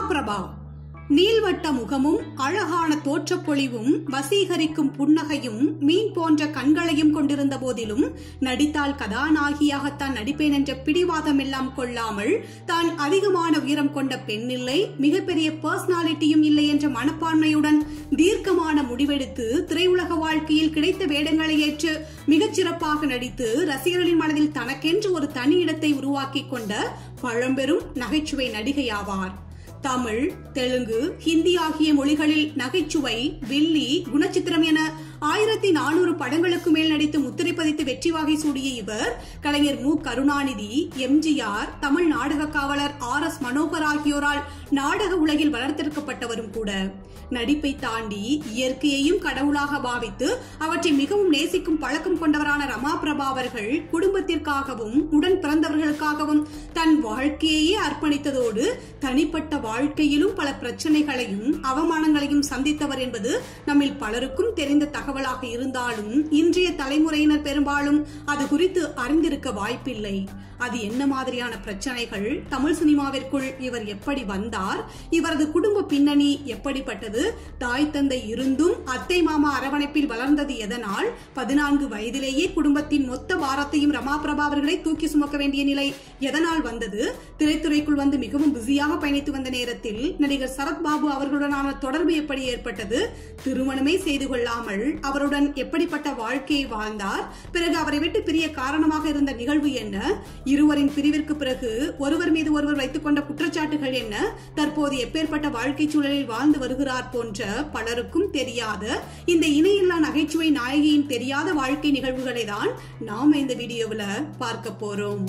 ரமாபிரபா நீள்வட்ட முகமும் அழகான தோற்றப்பொழிவும் வசீகரிக்கும் புன்னகையும் மீன் போன்ற கண்களையும் கொண்டிருந்த போதிலும் நடித்தால் கதாநாயகியாகத்தான் நடிப்பேன் என்ற பிடிவாதம் எல்லாம் கொள்ளாமல் தான் அதிகமான உயரம் கொண்ட பெண் இல்லை மிகப்பெரிய பர்சனாலிட்டியும் இல்லை என்ற மனப்பான்மையுடன் தீர்க்கமான முடிவெடுத்து திரையுலக வாழ்க்கையில் கிடைத்த வேடங்களை ஏற்று மிகச் சிறப்பாக நடித்து ரசிகர்களின் மனதில் தனக்கென்று ஒரு தனி இடத்தை உருவாக்கிக் கொண்ட பழம்பெரும் நகைச்சுவை நடிகையாவார் தமிழ் தெலுங்கு ஹிந்தி ஆகிய மொழிகளில் நகைச்சுவை வில்லி குணச்சித்திரம் என ஆயிரத்தி நானூறு படங்களுக்கு மேல் நடித்து முத்திரை பதித்து வெற்றி வாகை சூடிய இவர் கலைஞர் மு கருணாநிதி எம்ஜிஆர் தமிழ் நாடக காவலர் ஆர் எஸ் மனோகர் ஆகியோரால் நாடக உலகில் வளர்த்தெடுக்கப்பட்டவரும் கூட நடிப்பை தாண்டி இயற்கையையும் கடவுளாக பாவித்து அவற்றை மிகவும் நேசிக்கும் பழக்கம் கொண்டவரான ரமா பிரபா அவர்கள் குடும்பத்திற்காகவும் உடன் பிறந்தவர்களுக்காகவும் தன் வாழ்க்கையையே அர்ப்பணித்ததோடு தனிப்பட்ட வாழ்க்கையிலும் பல பிரச்சனைகளையும் அவமானங்களையும் சந்தித்தவர் என்பது நம்மில் பலருக்கும் தெரிந்த தகவலாக இருந்தாலும் இன்றைய தலைமுறையினர் பெரும்பாலும் அது குறித்து அறிந்திருக்க வாய்ப்பில்லை அது என்ன மாதிரியான பிரச்சனைகள் தமிழ் சினிமாவிற்குள் இவர் எப்படி வந்தார் இவரது குடும்ப பின்னணி எப்படிப்பட்டது தாய் தந்தை இருந்தும் அத்தை மாமா அரவணைப்பில் வளர்ந்தது எதனால் பதினான்கு வயதிலேயே குடும்பத்தின் மொத்த பாரத்தையும் ரமா பிரபா அவர்களை தூக்கி சுமக்க வேண்டிய நிலை எதனால் வந்தது திரைத்துறைக்குள் வந்து மிகவும் பிஸியாக பயணித்து வந்த நேரத்தில் நடிகர் சரத்பாபு அவர்களுடனான தொடர்பு எப்படி ஏற்பட்டது திருமணமே செய்து கொள்ளாமல் அவருடன் எப்படிப்பட்ட வாழ்க்கையை வாழ்ந்தார் பிறகு அவரை விட்டு பிரிய காரணமாக இருந்த நிகழ்வு என்ன இருவரின் பிரிவிற்கு பிறகு ஒருவர் மீது ஒருவர் வைத்துக் கொண்ட குற்றச்சாட்டுகள் என்ன தற்போது எப்பேற்பட்ட வாழ்க்கை சூழலில் வாழ்ந்து வருகிறார் போன்ற பலருக்கும் தெரியாத இந்த இணையில்லா நகைச்சுவை நாயகியின் தெரியாத வாழ்க்கை நிகழ்வுகளை தான் நாம இந்த வீடியோவில் பார்க்க போறோம்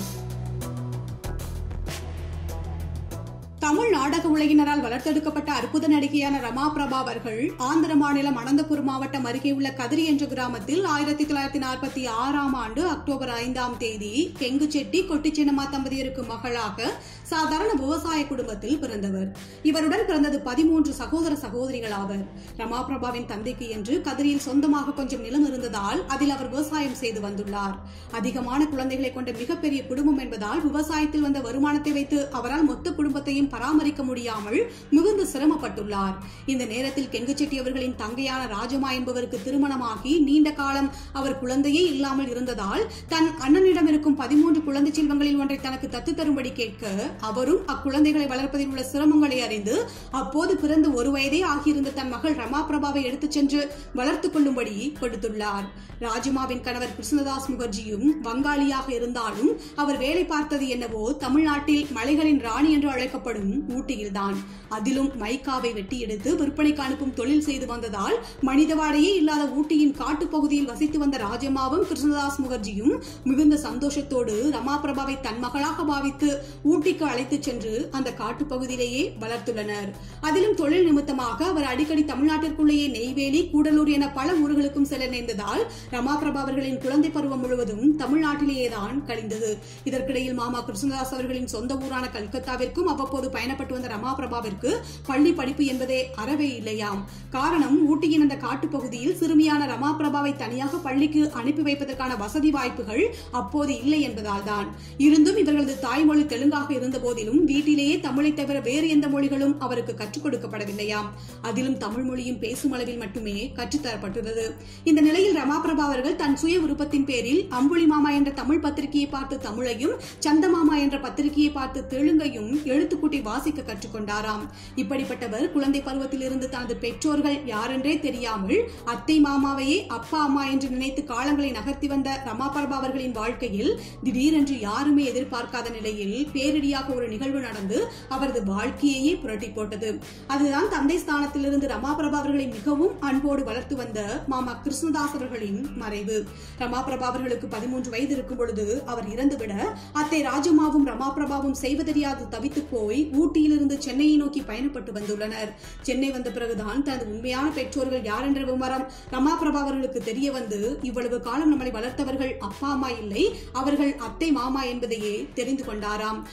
தமிழ் நாடக உலகினரால் வளர்த்தெடுக்கப்பட்ட அற்புத நடிகையான ரமா பிரபா அவர்கள் ஆந்திர மாநிலம் அனந்தபுர் மாவட்டம் அருகே உள்ள கதிரி என்ற கிராமத்தில் ஆயிரத்தி தொள்ளாயிரத்தி நாற்பத்தி ஆறாம் ஆண்டு அக்டோபர் ஐந்தாம் தேதி கெங்கு செட்டி கொட்டிச்சின்னம்மா தம்பதியருக்கு மகளாக சாதாரண விவசாய குடும்பத்தில் பிறந்தவர் இவருடன் பிறந்தது பதிமூன்று சகோதர சகோதரிகள் ஆவர் ரமா பிரபாவின் தந்தைக்கு என்று கதிரியில் சொந்தமாக கொஞ்சம் நிலம் இருந்ததால் அதில் அவர் விவசாயம் செய்து வந்துள்ளார் அதிகமான குழந்தைகளை கொண்ட மிகப்பெரிய குடும்பம் என்பதால் விவசாயத்தில் வந்த வருமானத்தை வைத்து அவரால் மொத்த குடும்பத்தையும் பராமரிக்க முடியாமல் மிகுந்த சிரமப்பட்டுள்ளார் இந்த நேரத்தில் கெங்குச்செட்டி அவர்களின் தங்கையான ராஜமா என்பவருக்கு திருமணமாகி நீண்ட காலம் அவர் குழந்தையே இல்லாமல் இருந்ததால் தன் அண்ணனிடம் இருக்கும் பதிமூன்று குழந்தை செல்வங்களில் ஒன்றை தனக்கு தத்து தரும்படி கேட்க அவரும் அக்குழந்தைகளை வளர்ப்பதில் உள்ள சிரமங்களை அறிந்து அப்போது பிறந்து ஒரு வயதே ஆகியிருந்த தன் மகள் ரமா பிரபாவை எடுத்துச் சென்று வளர்த்துக் கொள்ளும்படி கொடுத்துள்ளார் ராஜமாவின் கணவர் கிருஷ்ணதாஸ் முகர்ஜியும் வங்காளியாக இருந்தாலும் அவர் வேலை பார்த்தது என்னவோ தமிழ்நாட்டில் மலைகளின் ராணி என்று அழைக்கப்படும் ஊட்டியில்தான் அதிலும் மைக்காவை வெட்டி எடுத்து விற்பனைக்கு அனுப்பும் தொழில் செய்து வந்ததால் மனிதவாடையே இல்லாத ஊட்டியின் காட்டுப் பகுதியில் வசித்து வந்த ராஜம்மாவும் கிருஷ்ணதாஸ் முகர்ஜியும் மிகுந்த சந்தோஷத்தோடு ரமா பிரபாவை தன் மகளாக பாவித்து ஊட்டிக்கு அழைத்துச் சென்று அந்த காட்டுப் பகுதியிலேயே வளர்த்துள்ளனர் அதிலும் தொழில் நிமித்தமாக அவர் அடிக்கடி தமிழ்நாட்டிற்குள்ளேயே நெய்வேலி கூடலூர் என பல ஊர்களுக்கும் செல்ல நேர்ந்ததால் ரமா பிரபா அவர்களின் குழந்தை பருவம் முழுவதும் தமிழ்நாட்டிலேயே தான் கழிந்தது இதற்கிடையில் மாமா கிருஷ்ணதாஸ் அவர்களின் சொந்த ஊரான கல்கத்தாவிற்கும் அவ்வப்போது பயணப்பட்டு வந்த ரமா பிரபாவிற்கு பள்ளி படிப்பு என்பதே அறவே இல்லையாம் காரணம் ஊட்டியின் அந்த காட்டுப் பகுதியில் சிறுமியான ரமா பிரபாவை தனியாக பள்ளிக்கு அனுப்பி வைப்பதற்கான வசதி வாய்ப்புகள் அப்போது இல்லை என்பதால் தான் இருந்தும் இவர்களது தாய்மொழி தெலுங்காக இருந்த போதிலும் வீட்டிலேயே தமிழை தவிர வேறு எந்த மொழிகளும் அவருக்கு கற்றுக் கொடுக்கப்படவில்லையாம் அதிலும் தமிழ் மொழியும் பேசும் அளவில் மட்டுமே கற்றுத்தரப்பட்டுள்ளது இந்த நிலையில் ரமா பிரபா அவர்கள் தன் சுய விருப்பத்தின் பேரில் அம்புலி மாமா என்ற தமிழ் பத்திரிகையை பார்த்து தமிழையும் சந்தமாமா என்ற பத்திரிகையை பார்த்து தெலுங்கையும் எழுத்துக்கூட்டி வாசிக்க கற்றுக்கொண்டாராம் இப்படிப்பட்டவர் குழந்தை பருவத்தில் இருந்து தனது பெற்றோர்கள் யாரென்றே தெரியாமல் அத்தை மாமாவையே அப்பா அம்மா என்று நினைத்து காலங்களை நகர்த்தி வந்த ரமா பிரபா அவர்களின் வாழ்க்கையில் திடீரென்று யாருமே எதிர்பார்க்காத நிலையில் பேரிடியாக ஒரு நிகழ்வு நடந்து அவரது வாழ்க்கையையே புரட்டி போட்டது அதுதான் தந்தை ஸ்தானத்திலிருந்து ரமா பிரபா அவர்களை மிகவும் அன்போடு வளர்த்து வந்த மாமா கிருஷ்ணதாஸ் அவர்களின் மறைவு ரமா பிரபா அவர்களுக்கு பதிமூன்று வயது இருக்கும் பொழுது அவர் இறந்துவிட அத்தை ராஜமாவும் ரமா பிரபாவும் செய்வதறியாது தவித்து போய் ஊட்டியிலிருந்து சென்னையை நோக்கி பயணப்பட்டு வந்துள்ளனர் சென்னை வந்த பிறகுதான் தனது உண்மையான பெற்றோர்கள் யார் என்ற விவரம் ரமா பிரபா அவர்களுக்கு தெரிய வந்து இவ்வளவு காலம் நம்மளை வளர்த்தவர்கள் அப்பா அம்மா இல்லை அவர்கள் அத்தை மாமா என்பதையே தெரிந்து கொண்டாராம் பிறகு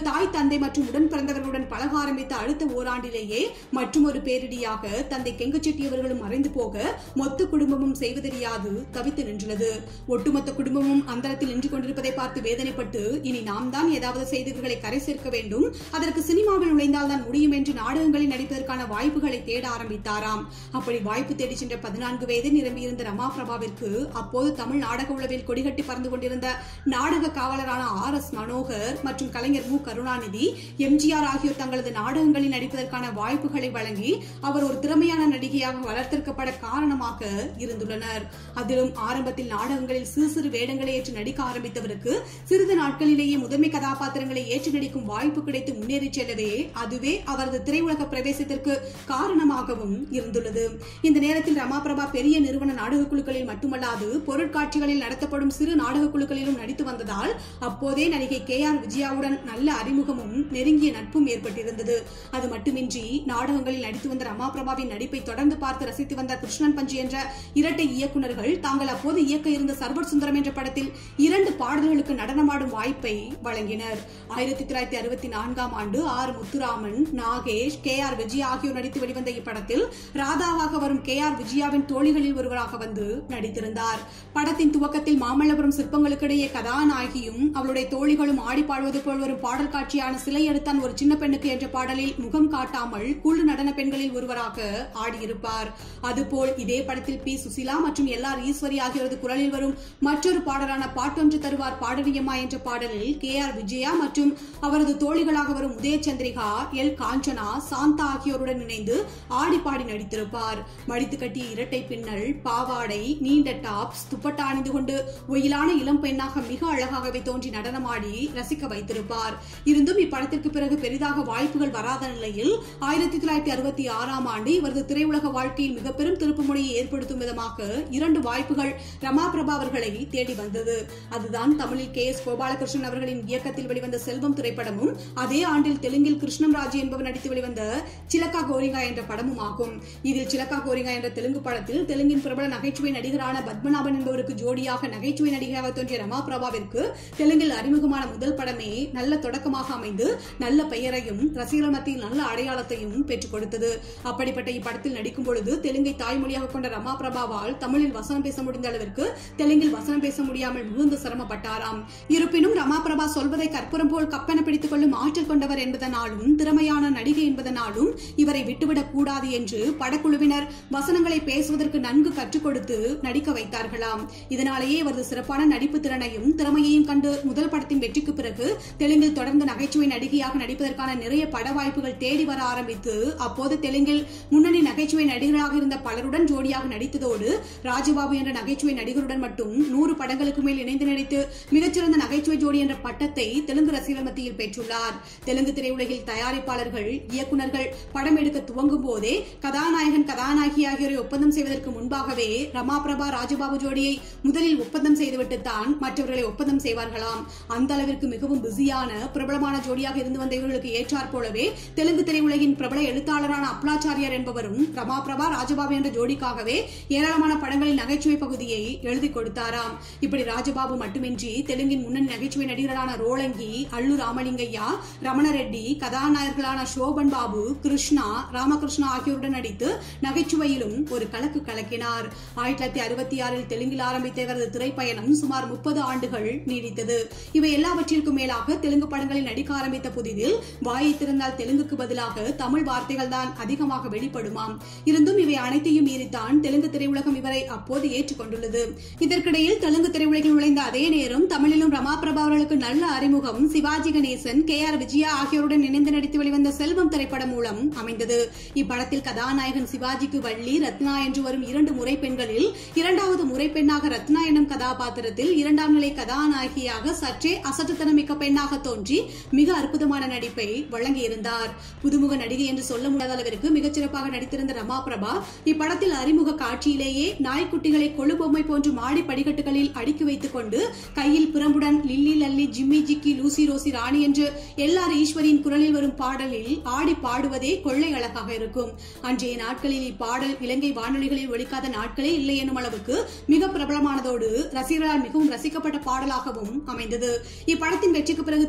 தாய் தந்தை மற்றும் உடன் பிறந்தவர்களுடன் பழக ஆரம்பித்த அடுத்த ஓராண்டிலேயே மற்றும் ஒரு பேரிடியாக தந்தை கெங்குச்செட்டி அவர்களும் மறைந்து போக மொத்த குடும்பமும் செய்வதறியாது தவித்து நின்றுள்ளது ஒட்டுமொத்த குடும்பமும் அந்தரத்தில் நின்று கொண்டிருப்பதை பார்த்து வேதனைப்பட்டு இனி நாம் தான் ஏதாவது செய்திகளை கரை சேர்க்க வேண்டும் அதற்கு சினிமாவில் நுழைந்தால் தான் முடியும் என்று நாடகங்களில் நடிப்பதற்கான வாய்ப்புகளை தேட ஆரம்பித்தாராம் அப்படி வாய்ப்பு தேடி சென்ற பதினான்கு வயது நிரம்பியிருந்த ரமா பிரபாவிற்கு அப்போது தமிழ் நாடக உளவில் கொடிகட்டி பறந்து கொண்டிருந்த நாடக காவலரான ஆர் எஸ் மனோகர் மற்றும் கலைஞர் மு கருணாநிதி எம்ஜிஆர் ஆகியோர் தங்களது நாடகங்களில் நடிப்பதற்கான வாய்ப்புகளை வழங்கி அவர் ஒரு திறமையான நடிகையாக வளர்த்தெடுக்கப்பட காரணமாக இருந்துள்ளனர் அதிலும் ஆரம்பத்தில் நாடகங்களில் சிறு சிறு வேடங்களை ஏற்று நடிக்க ஆரம்பித்தவருக்கு சிறிது நாட்களிலேயே முதன்மை கதாபாத்திரங்களை ஏற்று நடிக்கும் வாய்ப்பு கிடைத்து முன்னேறி செல்லவே அதுவே அவரது திரையுலக பிரவேசத்திற்கு காரணமாகவும் இருந்துள்ளது இந்த நேரத்தில் ரமா பிரபா பெரிய நிறுவன நாடக குழுக்களில் மட்டுமல்லாது பொருட்காட்சிகளில் நடத்தப்படும் சிறு நாடக குழுக்களிலும் நடித்து வந்ததால் அப்போதே நடிகை கே ஆர் விஜயாவுடன் நல்ல அறிமுகமும் நெருங்கிய நட்பும் ஏற்பட்டிருந்தது அது மட்டுமின்றி நாடகங்களில் நடித்து வந்த ரமா பிரபாவின் நடிப்பை தொடர்ந்து பார்த்து ரசித்து வந்த கிருஷ்ணன் பஞ்சு என்ற இரட்டை இயக்குநர்கள் தாங்கள் அப்போது இயக்க இருந்த சர்வர் சுந்தரம் என்ற படத்தில் இரண்டு பாடல்களுக்கு நடனமாடும் வாய்ப்பை வழங்கினர் ஆயிரத்தி தொள்ளாயிரத்தி அறுபத்தி நான்காம் ஆண்டு R Muthuraman Nagesh K R Vijaya ஆகியோர் நடித்து வெளிவந்த இப்படத்தில் ராதாவாக வரும் கே ஆர் விஜயாவின் தோழிகளில் ஒருவராக வந்து நடித்திருந்தார் படத்தின் துவக்கத்தில் மாமல்லபுரம் சிற்பங்களுக்கிடையே கதாநாயகியும் அவளுடைய தோழிகளும் ஆடி பாடுவது போல் வரும் பாடல் காட்சியான சிலை எடுத்தான் ஒரு சின்ன பெண்ணுக்கு என்ற பாடலில் முகம் காட்டாமல் குழு நடன பெண்களில் ஒருவராக ஆடியிருப்பார் அதுபோல் இதே படத்தில் பி சுசிலா மற்றும் எல் ஆர் ஈஸ்வரி ஆகியோரது குரலில் வரும் மற்றொரு பாடலான பாட்டொன்று தருவார் பாடவியம்மா என்ற பாடலில் கே ஆர் விஜயா மற்றும் அவரது தோழிகளாக வரும் உதயச்சந்திரிகா எல் காஞ்சனா சாந்தா ஆகியோருடன் இணைந்து ஆடி பாடி நடித்திருப்பார் மடித்து கட்டிய இரட்டை பின்னல் பாவாடை நீண்ட டாப்ஸ் துப்பட்டா அணிந்து கொண்டு ஒயிலான இளம் பெண்ணாக மிக அழகாகவே தோன்றி நடனமாடி ரசிக்க வைத்திருப்பார் இருந்தும் இப்படத்திற்கு பிறகு பெரிதாக வாய்ப்புகள் வராத நிலையில் ஆயிரத்தி தொள்ளாயிரத்தி அறுபத்தி ஆறாம் ஆண்டு இவரது திரையுலக வாழ்க்கையில் மிக பெரும் திருப்புமுனையை ஏற்படுத்தும் விதமாக இரண்டு வாய்ப்புகள் ரமா பிரபா அவர்களை தேடி வந்தது அதுதான் தமிழில் கே எஸ் கோபாலகிருஷ்ணன் அவர்களின் இயக்கத்தில் வெளிவந்த செல்வம் திரைப்படமும் அதே ஆண்டில் தெலுங்கில் கிருஷ்ணம் ராஜ் என்பவர் நடித்து வெளிவந்த சிலக்கா கோரிங்கா என்ற படமும் ஆகும் இதில் சிலக்கா கோரிங்கா என்ற தெலுங்கு படத்தில் தெலுங்கின் பிரபல நகைச்சுவை நடிகரான பத்மநாபன் என்பவருக்கு ஜோடியாக நகைச்சுவை நடிகராக தோன்றிய ரமா பிரபாவிற்கு தெலுங்கில் அறிமுகமான முதல் படமே நல்ல தொடக்கமாக அமைந்து நல்ல பெயரையும் ரசிகர்கள் மத்தியில் நல்ல அடையாளத்தையும் பெற்றுக் கொடுத்தது அப்படிப்பட்ட இப்படத்தில் நடிக்கும் பொழுது தெலுங்கை தாய்மொழியாக கொண்ட ரமா பிரபாவால் தமிழில் வசனம் பேச முடிந்த அளவிற்கு தெலுங்கில் வசனம் பேச முடியாமல் மிகுந்த சிரமப்பட்டாராம் இருப்பினும் ரமா பிரபா சொல்வதை கற்பூரம் போல் கப்பென பிடித்துக் கொள்ளும் ஆற்றல் கொண்டவர் என்பதனாலும் திறமையான நடிகை என்பதனாலும் இவரை விட்டுவிடக் கூடாது என்று படக்குழுவினர் வசனங்களை பேசுவதற்கு நன்கு கற்றுக் கொடுத்து நடிக்க வைத்தார்களாம் இதனாலேயே இவரது சிறப்பான நடிப்பு திறனையும் திறமையையும் கண்டு முதல் படத்தின் வெற்றிக்கு பிறகு தெலுங்கில் தொடர்ந்து நகைச்சுவை நடிகையாக நடிப்பதற்கான நிறைய பட வாய்ப்புகள் தேடி வர ஆரம்பித்து அப்போது தெலுங்கில் முன்னணி நகைச்சுவை நடிகர்களாக இருந்த பலருடன் ஜோடியாக நடித்ததோடு ராஜபாபு என்ற நகைச்சுவை நடிகருடன் மட்டும் நூறு படங்களுக்கு மேல் இணைந்து நடித்து மிகச்சிறந்த நகைச்சுவை ஜோடி என்ற பட்டத்தை தெலுங்கு ரசிகர்கள் மத்தியில் பெற்றுள்ளார் தெலுங்கு திரையுலகில் தயாரிப்பாளர்கள் இயக்குநர்கள் படம் எடுக்க துவங்கும் போதே கதாநாயகன் கதாநாயகி ஆகியோரை ஒப்பந்தம் செய்வதற்கு முன்பாகவே ரமா பிரபா ராஜபாபு ஜோடியை முதலில் ஒப்பந்தம் செய்துவிட்டு தான் மற்றவர்களை ஒப்பந்தம் செய்வார்களாம் அந்த அளவிற்கு மிகவும் பிஸியான பிரபலமான ஜோடியாக இருந்து வந்த இவர்களுக்கு ஏற்றாற் போலவே தெலுங்கு திரையுலகின் பிரபல எழுத்தாளரான அப்லாச்சாரியார் என்பவரும் ரமா பிரபா ராஜபாபு என்ற ஜோடிக்காகவே ஏராளமான படங்களில் நகைச்சுவை பகுதியை எழுதி கொடுத்தாராம் இப்படி ராஜபாபு மட்டுமின்றி தெலுங்கின் முன்னணி நகைச்சுவை நடிகர்களான ரோலங்கி அல்லு ராமலிங்கையா ரமண ரெட்டி கதாநாயகர்களான சோபன் பாபு கிருஷ்ணா ராமகிருஷ்ணா ஆகியோருடன் நடித்து நகைச்சுவையிலும் ஒரு கலக்கு கலக்கினார் ஆயிரத்தி தொள்ளாயிரத்தி அறுபத்தி ஆறில் தெலுங்கில் ஆரம்பித்த இவரது திரைப்பயணம் சுமார் முப்பது ஆண்டுகள் நீடித்தது இவை எல்லாவற்றிற்கும் மேலாக தெலுங்கு படங்களில் நடிக்க ஆரம்பித்த புதிதில் வாயை திறந்தால் தெலுங்குக்கு பதிலாக தமிழ் வார்த்தைகள் தான் அதிகமாக வெளிப்படுமாம் இருந்தும் இவை அனைத்தையும் மீறித்தான் தெலுங்கு திரையுலகம் இவரை அப்போது ஏற்றுக்கொண்டுள்ளது இதற்கிடையில் தெலுங்கு திரையுலகில் நுழைந்த அதே நேரம் தமிழிலும் ரமா பிரபா அவர்களுக்கு நல்ல அறிமுகம் சிவாஜி கணேசன் கே ஆர் விஜயா ஆகியோருடன் இணைந்து நடித்து வெளிவந்த செல்வம் திரைப்படம் மூலம் அமைந்தது இப்படத்தில் கதாநாயகன் சிவாஜிக்கு வள்ளி ரத்னா என்று வரும் இரண்டு முறை பெண்களில் இரண்டாவது முறை பெண்ணாக ரத்னா எனும் கதாபாத்திரத்தில் இரண்டாம் நிலை கதாநாயகியாக சற்றே அசட்டுத்தனமிக்க பெண்ணாக தோன்றி மிக அற்புதமான நடிப்பை வழங்கியிருந்தார் புதுமுக நடிகை என்று சொல்ல முடியாத அளவிற்கு மிகச்சிறப்பாக நடித்திருந்த ரமா பிரபா இப்படத்தில் அறிமுக காட்சியிலேயே நாய்க்குட்டிகளை கொழுபொம்மை போன்று மாடி படிக்கட்டுகளில் அடுக்கி வைத்துக் கொண்டு கையில் பிரம்புடன் Lily Lalli Jimmy Jikki Lucy Rosy Rani என்று எல்லார் ஈஸ்வரியின் குரலில் வரும் பாடலில் ஆடி பாடுவதே கொள்ளை அழகாக இருக்கும் அன்றைய நாட்களில் இப்பாடல் இலங்கை வானொலிகளில் ஒழிக்காத நாட்களே இல்லை எனும் அளவுக்கு மிக பிரபலமானதோடு ரசிகர்களால் மிகவும் ரசிக்கப்பட்ட பாடலாகவும் அமைந்தது இப்படத்தின் வெற்றிக்கு பிறகு திரும்பி பார்க்க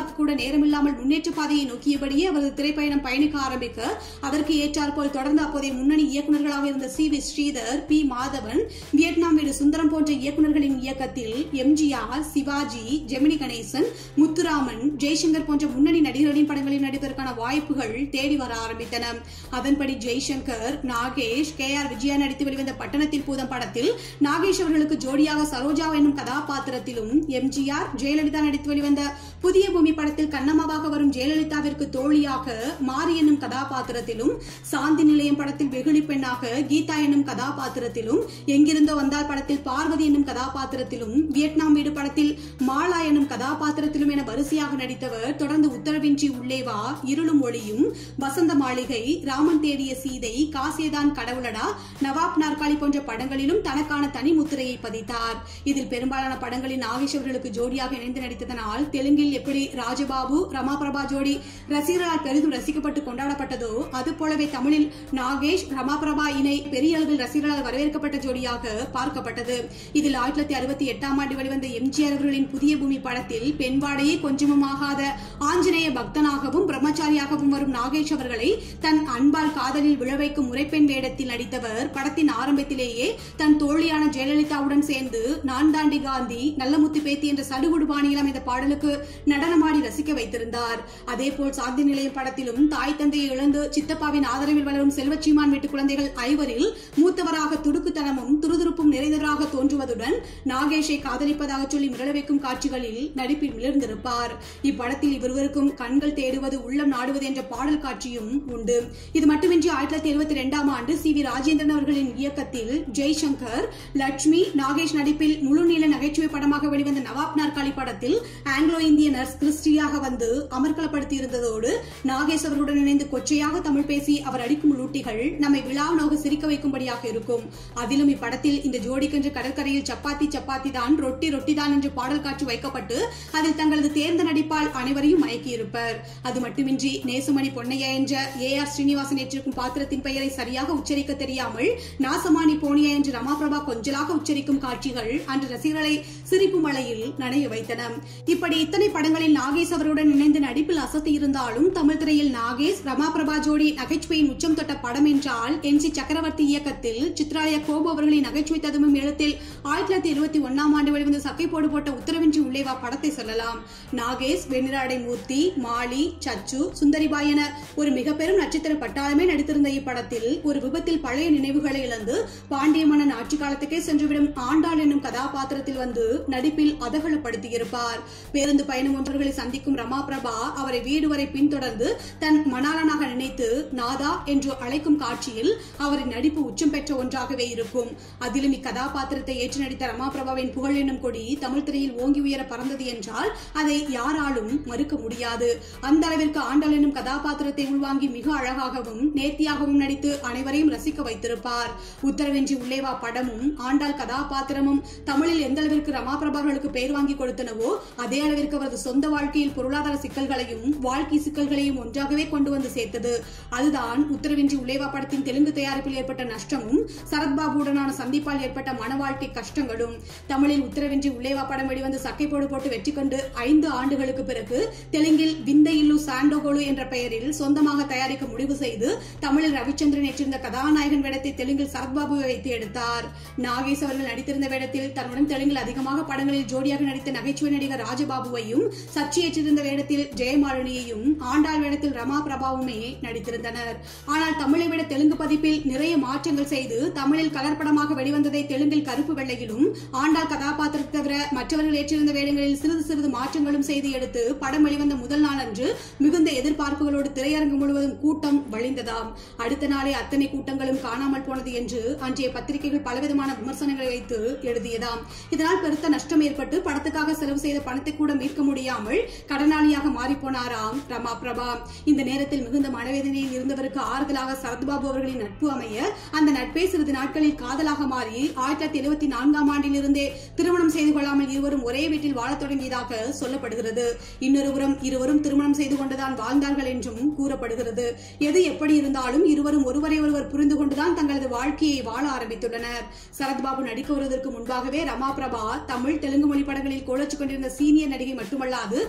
பார்க்க கூட நேரமில்லாமல் முன்னேற்ற பாதையை நோக்கியபடியே அவரது திரைப்பயணம் பயணிக்க ஆரம்பிக்க அதற்கு ஏற்றாற்போல் தொடர்ந்து அப்போதைய முன்னணி இயக்குநர்களாக இருந்த C V Sridhar P Madhavan Vietnam Veedu Sundaram போன்ற இயக்குநர்களின் இயக்கத்தில் எம்ஜிஆர் சிவாஜி ஜெமினி கணேசன் முத்துராமன் ஜெய்சங்கர் போன்ற முன்னணி நடிகர்களின் படங்களில் நடிப்பதற்கான வாய்ப்புகள் தேடி வர ஆரம்பித்தன அதன்படி ஜெய்சங்கர் நாகேஷ் கே ஆர் விஜயா நடித்து வெளிவந்த பட்டணத்தில் பூதம் படத்தில் நாகேஷ் அவர்களுக்கு ஜோடியாக சரோஜா என்னும் கதாபாத்திரத்திலும் எம்ஜிஆர் ஜெயலலிதா நடித்து வெளிவந்த புதிய பூமி படத்தில் கண்ணம்மாவாக வரும் ஜெயலலிதாவிற்கு தோழியாக மாரி என்னும் கதாபாத்திரத்திலும் சாந்தி நிலையம் படத்தில் வெகுளி பெண்ணாக கீதா என்னும் கதாபாத்திரத்திலும் எங்கிருந்தோ வந்தால் படத்தில் பார்வதி என்னும் கதாபாத்திரத்திலும் வியட்நாம் வீடு படத்தில் மாலா என்னும் கதாபாத்திரத்திலும் என வரிசையாக நடித்தவர் தொடர்ந்து உத்தரவின்றி உள்ளே வா இருளும் ஒளியும் வசந்த மாளிகை ராமன் தேடிய சீதை காசியதான் கடவுளடா நவாப் நாற்காலி போன்ற படங்களிலும் தனக்கான தனி முத்திரையை பதித்தார் இதில் பெரும்பாலான படங்களில் நாகேஷ் அவர்களுக்கு ஜோடியாக இணைந்து நடித்ததனால் தெலுங்கில் எப்படி ராஜபாபு ரமா பிரபா ஜோடி ரசிகர்களால் பெரிதும் ரசிக்கப்பட்டு கொண்டாடப்பட்டதோ அது போலவே தமிழில் நாகேஷ் ரமா பிரபா இணை பெரிய அளவில் ரசிகர்களால் வரவேற்கப்பட்ட ஜோடியாக பார்க்கப்பட்டது இதில் ஆயிரத்தி தொள்ளாயிரத்தி அறுபத்தி எட்டாம் ஆண்டு வெளிவந்த எம்ஜிஆர் அவர்களின் புதிய பூமி படத்தில் பெண்வாடையே கொஞ்சமும் ஆகாத ஆஞ்சநேய பக்தனாகவும் பிரம்மச்சாரியாகவும் வரும் நாகேஷ் அவர்களை தன் அன்பால் காதலில் விழவைக்கும் முறைப்பெண் வேடத்தில் நடித்தவர் படத்தின் ஆரம்பத்திலேயே தன் தோழியான ஜெயலலிதாவுடன் சேர்ந்து நான் தாண்டி காந்தி நல்லமுத்து பேத்தி என்ற சடுகுடு பாணியில் அமைந்த பாடலுக்கு நடனமாடி ரசிக்க வைத்திருந்தார் அதேபோல் சாந்தி நிலையம் படத்திலும் தாய் தந்தையை இழந்து சித்தப்பாவின் ஆதரவில் வளரும் செல்வச்சீமான் வீட்டு குழந்தைகள் ஐவரில் மூத்தவராக துடுக்குத்தனமும் துருதுருப்பும் நிறைந்தவராக தோன்றுவதுடன் நாகேஷை காதலிப்பதாக சொல்லி மிரள வைக்கும் காட்சிகளில் நடிப்பில் மிளர்ந்திருப்பார் இப்படத்தில் இவருவருக்கும் கண்கள் தேடுவது உள்ளம் நாடுவது என்ற பாடல் காட்சியும் உண்டு இது மட்டுமின்றி ஆயிரத்தி தொள்ளாயிரத்தி எழுபத்தி இரண்டாம் ஆண்டு சி வி ராஜேந்திரன் அவர்களின் இயக்கத்தில் ஜெய்சங்கர் லட்சுமி நாகேஷ் நடிப்பில் முழு நீள நகைச்சுவை படமாக வெளிவந்த நவாப் நாற்காலி படத்தில் ஆங்கிலோ இந்திய நர்ஸ் கிறிஸ்டியாக வந்து அமர்க்கலப்படுத்தி இருந்ததோடு நாகேஷ் அவர்களுடன் இணைந்து கொச்சையாக தமிழ் பேசி அவர் அடிக்கும் லூட்டிகள் நம்மை விழா நோக சிரிக்க வைக்கும்படியாக இருக்கும் அதிலும் இப்படத்தில் இந்த ஜோடிக்கென்று கடற்கரையில் சப்பாத்தி சப்பாத்தி தான் ரொட்டி ரொட்டி தான் என்று பாடல் காட்சி வைக்கப்பட்டு அதில் தங்களது தேர்ந்த நடிப்பால் அனைவரையும் மயக்கியிருப்பர் அது மட்டுமின்றி நேசுமணி பொன்னையா என்ற ஏ ஆர் ஸ்ரீனிவாசன் ஏற்றிருக்கும் பாத்திரத்தின் பெயரை சரியாக உச்சரிக்க தெரியாமல் நாசமானி போனியா என்று ரமாபிரபா கொஞ்சலாக உச்சரிக்கும் காட்சிகள் அன்று ரசிகர்களை சிரிப்பு மலையில் நனைய வைத்தன இப்படி இத்தனை படங்களில் நாகேஷ் அவருடன் இணைந்து நடிப்பில் அசத்தி இருந்தாலும் தமிழ் திரையில் நாகேஷ் ரமாபிரபா ஜோடி நகைச்சுவையின் உச்சம் தொட்ட படம் என்றால் என் சி சக்கரவர்த்தி இயக்கத்தில் சித்ராலய கோபு அவர்களின் நகைச்சுவை ததுமும் எழுத்தில் ஆயிரத்தி தொள்ளாயிரத்தி இருபத்தி ஒன்னாம் ஆண்டு வெளிவந்த சக்கை போடு போட்ட உத்தரவின்றி உள்ளேவா படத்தை சொல்லலாம் நாகேஷ் வெண்ணிராடை மூர்த்தி மாலி சச்சு சுந்தரிபாய் என ஒரு மிக பெரும் நட்சத்திர பட்டாளமே நடித்திருந்த இப்படத்தில் ஒரு விபத்தில் பழைய நினைவுகளை இழந்து பாண்டிய மன்னன் ஆட்சி காலத்துக்கே சென்றுவிடும் ஆண்டாள் என்னும் கதாபாத்திரத்தில் வந்து நடிப்பில் அதகலப்படுத்தியிருப்பார் பேருந்து பயணம் ஒன்றர்களை சந்திக்கும் ரமா பிரபா அவரை வீடு வரை பின்தொடர்ந்து தன் மணாளனாக நினைத்து நாதா என்று அழைக்கும் காட்சியில் அவரின் நடிப்பு உச்சம் பெற்ற ஒன்றாகவே இருக்கும் அதிலும் இக்கதாபாத்திரத்தை ஏற்று நடித்த ரமா பிரபாவின் புகழ் என்னும் கொடி தமிழ் திரையில் ஓங்கி உயர பறந்தது என்றால் அதை யாராலும் மறுக்க முடியாது அந்த அளவிற்கு ஆண்டாள் என்னும் கதாபாத்திரத்தை உள்வாங்கி மிக அழகாகவும் நேர்த்தியாகவும் நடித்து அனைவரையும் ரசிக்க வைத்திருப்பார் உத்தரவின்றி உள்ளேவா படமும் ஆண்டாள் கதாபாத்திரமும் தமிழில் எந்த அளவிற்கு ரமா பிரபாவர்களுக்கு பெயர் வாங்கி கொடுத்தனவோ அதே அளவிற்கு அவரது சொந்த வாழ்க்கையில் பொருளாதார சிக்கல்களையும் வாழ்க்கை சிக்கல்களையும் ஒன்றாகவே கொண்டு வந்து சேர்த்தது அதுதான் உத்தரவின்றி உள்ளேவா படத்தின் தெலுங்கு தயாரிப்பில் ஏற்பட்ட நஷ்டமும் சரத்பாபுடனான சந்திப்பால் ஏற்பட்ட மன வாழ்க்கை கஷ்டங்களும் தமிழில் உத்தரவின்றி உள்ளேவா படம் வெளிவந்து சக்கை போடு போட்டு வெற்றி கொண்டு ஐந்து ஆண்டுகளுக்கு பிறகு தெலுங்கில் விந்தையில்லு சாண்டோகோலு என்ற பெயரில் சொந்தமாக தயாரிக்க முடிவு செய்து தமிழில் ரவிச்சந்திரன் ஏற்றிருந்த கதாநாயகன் வேடத்தை தெலுங்கில் சரத்பாபுவை வைத்து எடுத்தார் நாகேஷ் அவர்கள் நடித்திருந்த வேடத்தில் தன்னுடன் தெலுங்கில் அதிகமாக படங்களில் ஜோடியாக நடித்த நகைச்சுவை நடிகர் ராஜபாபுவையும் சச்சி ஏற்றிருந்த வேடத்தில் ஜெயமாலினியையும் ஆண்டாள் வேடத்தில் ரமா பிரபாவுமே நடித்திருந்தனர் ஆனால் தமிழை விட தெலுங்கு பதிப்பில் நிறைய மாற்றங்கள் செய்து தமிழில் கலர்படமாக வெளிவந்ததை தெலுங்கில் கருப்பு வெள்ளையிலும் ஆண்டாள் கதாபாத்திரத்தை தவிர மற்றவர்கள் ஏற்றிருந்த வேடங்களில் சிறிது சிறிது மாற்றங்களும் செய்து எடுத்து படம் வெளிவந்த முதல் நாள் அன்று மிகுந்த எதிர்பார்ப்புகளோடு திரையரங்கு முழுவதும் கூட்டம் வழிந்ததாம் அடுத்த நாளே அத்தனை கூட்டங்களும் காணாமல் போனது என்று அன்றைய பத்திரிகைகள் பலவிதமான விமர்சனங்களை வைத்து எழுதியதாம் இதனால் பெருத்த நஷ்டம் ஏற்பட்டு படத்துக்காக செலவு செய்த பணத்தை கூட மீட்க முடியாமல் கடனாளியாக மாறிப்போனாராம் ரமா பிரபா இந்த நேரத்தில் மிகுந்த மனவேதனையில் இருந்தவருக்கு ஆறுதலாக சரத்பாபு அவர்களின் நட்பு அமைய அந்த நட்பே சிறிது நாட்களில் காதலாக மாறி ஆயிரத்தி தொள்ளாயிரத்தி எழுபத்தி நான்காம் ஆண்டிலிருந்தே திருமணம் செய்து கொள்ளாமல் இருவரும் ஒரே வீட்டில் வாழத் தொடங்கியதாக சொல்லப்படுகிறது இன்னொருபுறம் இருவரும் திருமணம் செய்து கொண்டுதான் வாழ்ந்தார்கள் என்றும் கூறப்படுகிறது எது எப்படி இருந்தாலும் இருவரும் ஒருவரை ஒருவர் புரிந்து கொண்டுதான் தங்களது வாழ்க்கையை வாழ ஆரம்பித்துள்ளனர் சரத்பாபு நடிக்க வருவதற்கு முன்பாகவே ரமா பிரபா தமிழ் தெலுங்கு மொழி படங்களில் கோலச்சு கொண்டிருந்த சீனியர் நடிகை மட்டுமல்லாது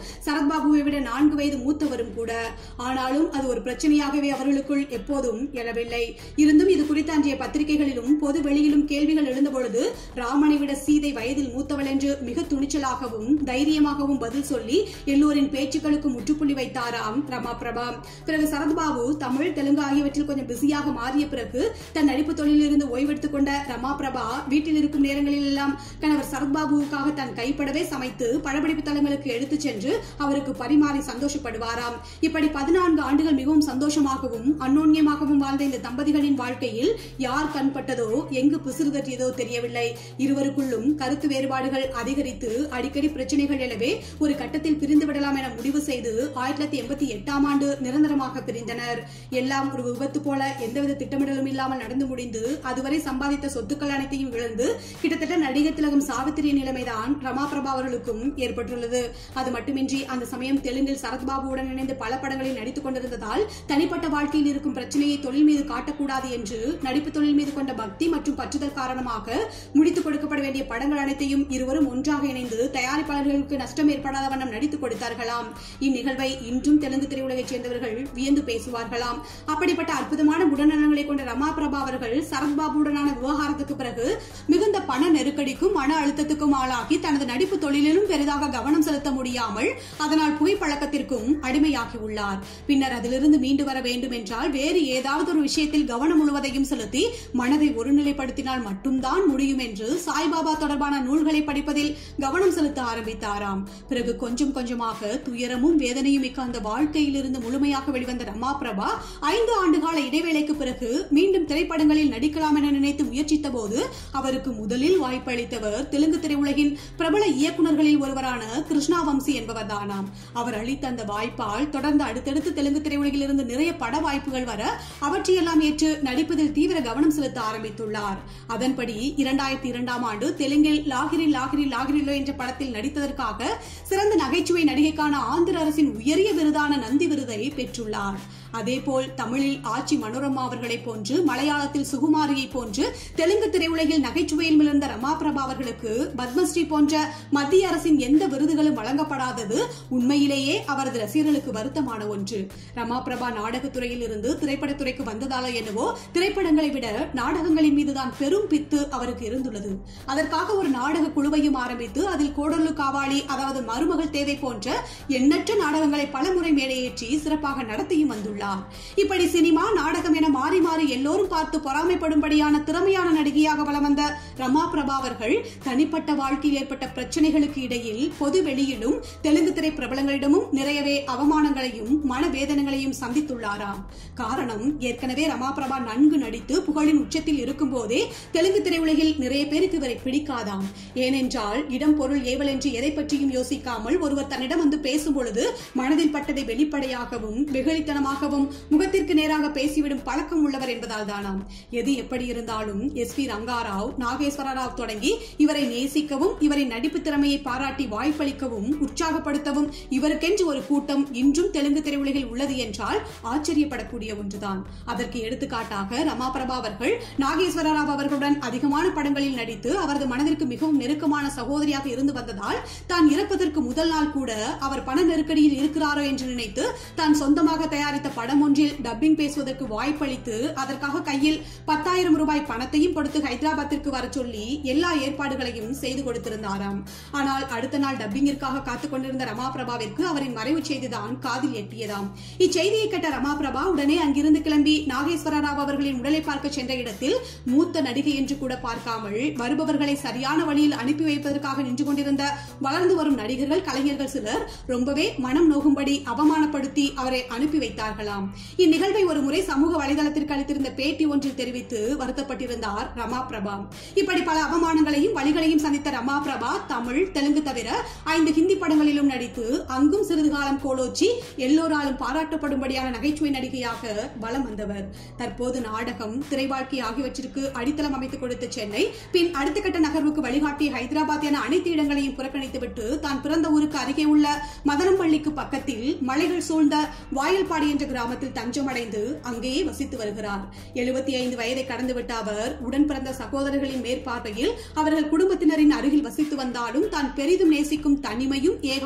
சரத்பாபுவை விட நான்கு வயது மூத்தவரும் கூட ஆனாலும் அது ஒரு பிரச்சனையாகவே அவர்களுக்குள் எப்போதும் எழவில்லை இருந்தும் இது குறித்த அன்றைய பத்திரிகைகளிலும் பொது வெளியிலும் கேள்விகள் எழுந்தபொழுது ராமனை விட சீதை வயதில் மூத்தவள் என்று மிக துணிச்சலாகவும் தைரியமாகவும் பதில் சொல்லி எல்லோரின் பேச்சுக்களுக்கு முற்றுப்புள்ளி வைத்தாராம் ரமா பிரபா பிறகு சரத்பாபு தமிழ் தெலுங்கு ஆகியவற்றில் கொஞ்சம் பிஸியாக மாறிய பிறகு தன் நடிப்பு தொழிலில் இருந்து ஓய்வெடுத்துக் கொண்ட ரமா பிரபா வீட்டில் இருக்கும் நேரங்களில் எல்லாம் கணவர் சரத்பாபுவுக்காக தன் கைப்படவே சமைத்து படப்பிடிப்பு தளங்களுக்கு எடுத்துச் சென்று அவருக்கு பரிமாறி சந்தோஷப்படுவாராம் இப்படி பதினான்கு ஆண்டுகள் மிகவும் சந்தோஷமாகவும் அன்னோன்யமாகவும் வாழ்ந்த இந்த தம்பதிகளின் வாழ்க்கையில் யார் கண்பட்டதோ எங்கு பிசிறு தட்டியதோ தெரியவில்லை இருவருக்குள்ளும் கருத்து வேறுபாடுகள் அதிகரித்து அடிக்கடி பிரச்சனைகள் எழவே ஒரு கட்டத்தில் பிரிந்து விடலாம் என முடிவு செய்து ஆயிரத்தி தொள்ளாயிரத்தி எண்பத்தி எட்டாம் ஆண்டு நிரந்தரமாக பிரிந்தனர் எல்லாம் ஒரு விபத்து போல எந்தவித திட்டமிடலும் இல்லாமல் நடந்து முடிந்து அதுவரை சம்பாதித்த சொத்துக்கள் அனைத்தையும் இழந்து கிட்டத்தட்ட நடிகர் திலகம் சாவித்திரி நிலைமைதான் ரமா பிரபா அவர்களுக்கும் ஏற்பட்டுள்ளது அது மட்டுமின்றி அந்த சமயம் தெலுங்கில் சரத்பாபுவுடன் இணைந்து பல படங்களில் நடித்துக் கொண்டிருந்ததால் தனிப்பட்ட வாழ்க்கையில் இருக்கும் பிரச்சனையை தொழில் மீது காட்டக்கூடாது என்று நடிப்பு தொழில் மீது கொண்ட பக்தி மற்றும் பற்றுதல் காரணமாக முடித்துக் கொடுக்கப்பட வேண்டிய படங்கள் அனைத்தையும் இருவரும் ஒன்றாக இணைந்து தயாரிப்பாளர்களுக்கு நஷ்டம் ஏற்படாத வண்ணம் நடித்துக் கொடுத்தார்களாம் இந்நிகழ்வை இன்றும் தெலுங்கு திரையுலகைச் சேர்ந்தவர்கள் வியந்து பேசுவார்களாம் அப்படிப்பட்ட அற்புதமான உடல்நலங்களை கொண்ட ரமா பிரபா அவர்கள் சரத்பாபுடனான விவகாரத்துக்கு பிறகு மிகுந்த பண நெருக்கடிக்கும் மன அழுத்தத்துக்கும் ஆளாகி தனது நடிப்பு தொழிலிலும் பெரிதாக கவனம் செலுத்த முடியாமல் அதனால் புகைப்பழக்கத்திற்கும் அடிமையாகி உள்ளார் பின்னர் அதிலிருந்து மீண்டு வர வேண்டும் என்றால் வேறு ஏதாவது ஒரு விஷயத்தில் கவனம் முழுவதையும் செலுத்தி மனதை ஒருநிலைப்படுத்தினால் மட்டும்தான் முடியும் என்று சாய்பாபா தொடர்பான நூல்களை படிப்பதில் கவனம் செலுத்த ஆரம்பித்தாராம் பிறகு கொஞ்சம் கொஞ்சமாக துயரமும் வேதனையும் மிக்க அந்த வாழ்க்கையிலிருந்து முழுமையாக வெளிவந்த ரமா பிரபா ஐந்து ஆண்டுகால இடைவேளைக்கு பிறகு மீண்டும் திரைப்படங்களில் நடிக்கலாம் என நினைத்து முயற்சித்த போது அவருக்கு முதலில் வாய்ப்பளித்தவர் தெலுங்கு திரையுலகின் பிரபல இயக்குநர்களில் ஒருவரான கிருஷ்ணா வம்சி என்பவர் தானாம் அவர் அளித்த அந்த வாய்ப்பால் தொடர்ந்து அடுத்தடுத்து தெலுங்கு திரையுலகில் இருந்து நிறைய பட வாய்ப்புகள் வர அவற்றையெல்லாம் ஏற்று நடிப்பதில் தீவிர கவனம் செலுத்த ஆரம்பித்துள்ளார் அதன்படி இரண்டாயிரத்தி இரண்டாம் ஆண்டு தெலுங்கில் லாகிரி லாகிரி லாகிரிலோ என்ற படத்தில் நடித்ததற்காக சிறந்த நகைச்சுவை நடிகைக்கான ஆந்திர அரசின் உயரிய விருதான நந்தி விருதை பெற்றுள்ளார் அதேபோல் தமிழில் ஆச்சி மனோரமா அவர்களைப் போன்று மலையாளத்தில் சுகுமாரியை போன்று தெலுங்கு திரையுலகில் நகைச்சுவையில் மிளர்ந்த ரமா பிரபா அவர்களுக்கு பத்மஸ்ரீ போன்ற மத்திய அரசின் எந்த விருதுகளும் வழங்கப்படாதது உண்மையிலேயே அவரது ரசிகர்களுக்கு வருத்தமான ஒன்று ரமா பிரபா நாடகத்துறையில் இருந்து திரைப்படத்துறைக்கு வந்ததால என்னவோ திரைப்படங்களை விட நாடகங்களின் மீதுதான் பெரும் பித்து அவருக்கு இருந்துள்ளது அதற்காக ஒரு நாடக குழுவையும் ஆரம்பித்து அதில் கோடல்லு காவாளி அதாவது மருமகள் தேவை போன்ற எண்ணற்ற நாடகங்களை பலமுறை மேடையேற்றி சிறப்பாக நடத்தியும் வந்துள்ளார் இப்படி சினிமா நாடகம் என மாறி மாறி எல்லோரும் பார்த்து பொறாமைப்படும்படியான திறமையான நடிகையாக வலம் வந்த ரமா பிரபா அவர்கள் தனிப்பட்ட வாழ்க்கையில் ஏற்பட்ட பிரச்சனைகளுக்கு இடையில் பொது வெளியிலும் தெலுங்கு திரை பிரபலங்களிடமும் நிறையவே அவமானங்களையும் மனவேதனைகளையும் சந்தித்துள்ளாராம் காரணம் ஏற்கனவே ரமா பிரபா நன்கு நடித்து புகழின் உச்சத்தில் இருக்கும் போதே தெலுங்கு திரையுலகில் நிறைய பேருக்கு இவரை பிடிக்காதாம் ஏனென்றால் இடம் பொருள் ஏவல் என்று எதை பற்றியும் யோசிக்காமல் ஒருவர் தன்னிடம் வந்து பேசும் பொழுது மனதில் பட்டதை வெளிப்படையாகவும் வெகுளித்தனமாகவும் முகத்திற்கு நேராக பேசிவிடும் பழக்கம் உள்ளவர் என்பதால் தானாம் எது எப்படி இருந்தாலும் எஸ் வி ரங்காராவ் நாகேஸ்வர ராவ் தொடங்கி இவரை நேசிக்கவும் இவரின் நடிப்பு திறமையை பாராட்டி வாய்ப்பளிக்கவும் உற்சாகப்படுத்தவும் இவருக்கென்று ஒரு கூட்டம் இன்றும் தெலுங்கு திரையுலகில் உள்ளது என்றால் ஆச்சரியப்படக்கூடிய ஒன்றுதான் அதற்கு எடுத்துக்காட்டாக ரமா பிரபா அவர்கள் நாகேஸ்வர ராவ் அவர்களுடன் அதிகமான படங்களில் நடித்து அவரது மனதிற்கு மிகவும் நெருக்கமான சகோதரியாக இருந்து வந்ததால் தான் இறப்பதற்கு முதல் நாள் கூட அவர் பண நெருக்கடியில் இருக்கிறாரோ என்று நினைத்து தான் சொந்தமாக தயாரித்த படம் ஒன்றில் டப்பிங் பேசுவதற்கு வாய்ப்பளித்து அதற்காக கையில் பத்தாயிரம் ரூபாய் பணத்தையும் கொடுத்து ஹைதராபாத்திற்கு வர சொல்லி எல்லா ஏற்பாடுகளையும் செய்து கொடுத்திருந்தாராம் ஆனால் அடுத்த நாள் டப்பிங்கிற்காக காத்துக் கொண்டிருந்த ரமா பிரபாவிற்கு அவரின் மறைவு செய்திதான் காதில் எட்டியதாம் இச்செய்தியை கேட்ட ரமா பிரபா உடனே அங்கிருந்து கிளம்பி நாகேஸ்வர ராவ் அவர்களின் உடலை பார்க்க சென்ற இடத்தில் மூத்த நடிகை என்று கூட பார்க்காமல் வருபவர்களை சரியான வழியில் அனுப்பி வைப்பதற்காக நின்று கொண்டிருந்த வளர்ந்து வரும் நடிகர்கள் கலைஞர்கள் சிலர் ரொம்பவே மனம் நோகும்படி அவமானப்படுத்தி அவரை அனுப்பி வைத்தார்களாம் இந்நிகழ்வை ஒரு முறை சமூக வலைதளத்திற்கு அளித்திருந்த பேட்டி ஒன்றில் தெரிவித்து வருத்தப்பட்டிருந்தார் ரமா பிரபா இப்படி பல அவமானங்களையும் வழிகளையும் சந்தித்த ரமா பிரபா தமிழ் தெலுங்கு தவிர ஐந்து ஹிந்தி படங்களிலும் நடித்து அங்கும் சிறிது காலம் கோலோச்சி எல்லோராலும் பாராட்டப்படும்படியான நகைச்சுவை நடிகையாக வலம் வந்தவர் தற்போது நாடகம் திரை வாழ்க்கை ஆகியவற்றிற்கு அடித்தளம் அமைத்துக் கொடுத்த சென்னை பின் அடுத்த கட்ட நகர்வுக்கு வழிகாட்டிய ஹைதராபாத் என அனைத்து இடங்களையும் புறக்கணித்துவிட்டு தான் பிறந்த ஊருக்கு அருகே உள்ள மதனம்பள்ளிக்கு பக்கத்தில் மலைகள் சூழ்ந்த வாயல்பாடி என்ற கிராமத்தில் தஞ்சமடைந்து அங்கேயே வசித்து வருகிறார் எழுபத்தி ஐந்து வயதை கடந்துவிட்ட அவர் உடன் பிறந்த சகோதரர்களின் மேற்பார்வையில் அவர்கள் குடும்பத்தினரின் அருகில் வசித்து வந்தாலும் தான் பெரிதும் நேசிக்கும் தனிமையும்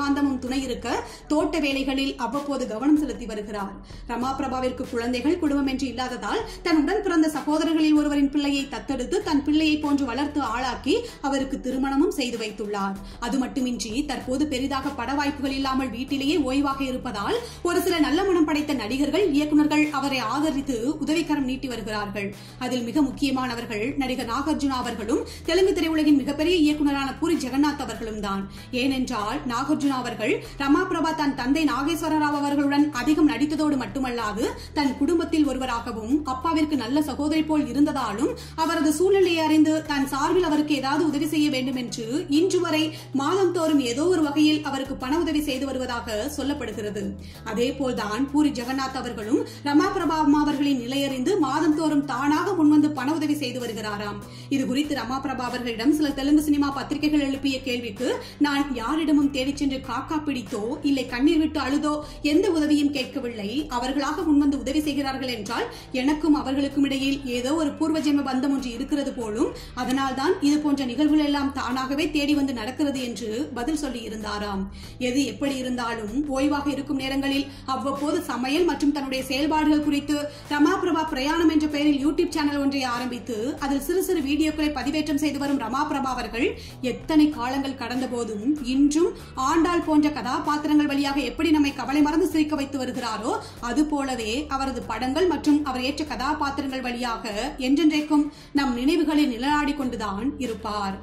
ஏகாந்தமும் துணை இருக்க தோட்ட வேலைகளில் அவ்வப்போது கவனம் செலுத்தி வருகிறார் ரமா பிரபாவிற்கு குழந்தைகள் குடும்பம் என்று இல்லாததால் தன் உடன் பிறந்த சகோதரர்களில் ஒருவரின் பிள்ளையை தத்தெடுத்து தன் பிள்ளையை போன்று வளர்த்து ஆளாக்கி அவருக்கு திருமணமும் செய்து வைத்துள்ளார் அது மட்டுமின்றி தற்போது பெரிதாக பட வாய்ப்புகள் இல்லாமல் வீட்டிலேயே ஓய்வாக இருப்பதால் ஒரு சில நல்ல மனம் படைத்த நடிகர்கள் இயக்குநர்கள் அவரை ஆதரித்து உதவிக்கரம் நீட்டி வருகிறார்கள் அதில் மிக முக்கியமானவர்கள் நடிகர் நாகார்ஜுனா அவர்களும் தெலுங்கு திரையுலகின் மிகப்பெரிய இயக்குநரான பூரி ஜெகநாத் அவர்களும் தான் ஏனென்றால் நாகார்ஜுனா அவர்கள் ரமா பிரபா தன் தந்தை நாகேஸ்வர ராவ் அவர்களுடன் அதிகம் நடித்ததோடு மட்டுமல்லாது தன் குடும்பத்தில் ஒருவராகவும் அப்பாவிற்கு நல்ல சகோதரி போல் இருந்ததாலும் அவரது சூழ்நிலையை அறிந்து தன் சார்பில் அவருக்கு ஏதாவது உதவி செய்ய வேண்டும் என்று இன்று வரை மாதம் தோறும் ஏதோ ஒரு வகையில் அவருக்கு பண உதவி செய்து வருவதாக சொல்லப்படுகிறது அதே போல்தான் பூரி ஜெகநாத் அவர்களும் ரமா பிரபா அம்மா அவர்களின் நிலையறிந்து மாதம் தோறும் தானாக முன்வந்து பண உதவி செய்து வருகிறாராம் இது குறித்து ரமா பிரபா அவர்களிடம் சில தெலுங்கு சினிமா பத்திரிகைகள் எழுப்பிய கேள்விக்கு நான் யாரிடமும் தேடிச் சென்று காக்கா பிடித்தோ இல்லை கண்ணீர் விட்டு அழுதோ எந்த உதவியும் கேட்கவில்லை அவர்களாக முன்வந்து உதவி செய்கிறார்கள் என்றால் எனக்கும் அவர்களுக்கும் இடையில் ஏதோ ஒரு பூர்வ ஜென்ம பந்தம் ஒன்று இருக்கிறது போலும் அதனால்தான் இது போன்ற நிகழ்வுகள் எல்லாம் தானாகவே தேடி வந்து நடக்கிறது என்று பதில் சொல்லி இருந்தாராம் எது எப்படி இருந்தாலும் ஓய்வாக இருக்கும் நேரங்களில் அவ்வப்போது சமையல் மற்றும் தன்னுடைய செயல்பாடுகள் குறித்து ரமா பிரபா பிரயாணம் என்ற பெயரில் யூடியூப் சேனல் ஒன்றை ஆரம்பித்து அதில் சிறு சிறு வீடியோக்களை பதிவேற்றம் செய்து வரும் ரமா பிரபா அவர்கள் எத்தனை காலங்கள் கடந்த போதும் இன்றும் ஆண்டாள் போன்ற கதாபாத்திரங்கள் வழியாக எப்படி நம்மை கவலை மறந்து சிரிக்க வைத்து வருகிறாரோ அது போலவே அவரது படங்கள் மற்றும் அவர் ஏற்ற கதாபாத்திரங்கள் வழியாக என்றென்றைக்கும் நம் நினைவுகளில் நிழலாடிக் கொண்டுதான் இருப்பார்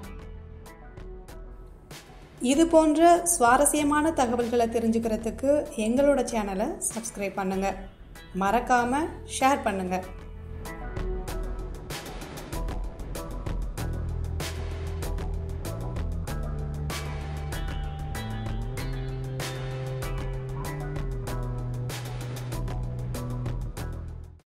இது போன்ற சுவாரஸ்யமான தகவல்களை தெரிஞ்சுக்கிறதுக்கு எங்களோட சேனலை சப்ஸ்கிரைப் பண்ணுங்கள் மறக்காமல் ஷேர் பண்ணுங்கள்